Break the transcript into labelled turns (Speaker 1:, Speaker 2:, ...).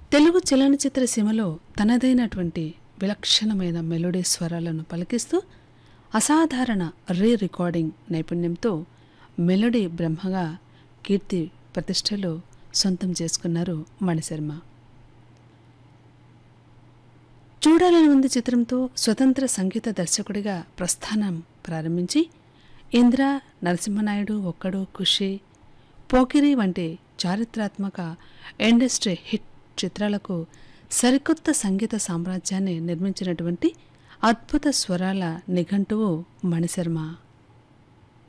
Speaker 1: తెలుగు చలనచిత్ర సీమలో తనదైనటువంటి విలక్షణమైన మెలోడీ స్వరాలను పలికిస్తూ అసాధారణ రీ రికార్డింగ్ నైపుణ్యంతో మెలోడీ బ్రహ్మగా కీర్తి ప్రతిష్టలు సొంతం చేసుకున్నారు మణిశర్మ చూడాలని ఉంది చిత్రంతో స్వతంత్ర సంగీత దర్శకుడిగా ప్రస్థానం ప్రారంభించి ఇంద్ర నరసింహనాయుడు ఒక్కడు ఖుషి పోకిరి వంటి చారిత్రాత్మక ఇండస్ట్రీ హిట్ చిత్రాలకు సరికొత్త సంగీత సామ్రాజ్యాన్ని నిర్మించినటువంటి అద్భుత స్వరాల నిఘంటువు మణిశర్మ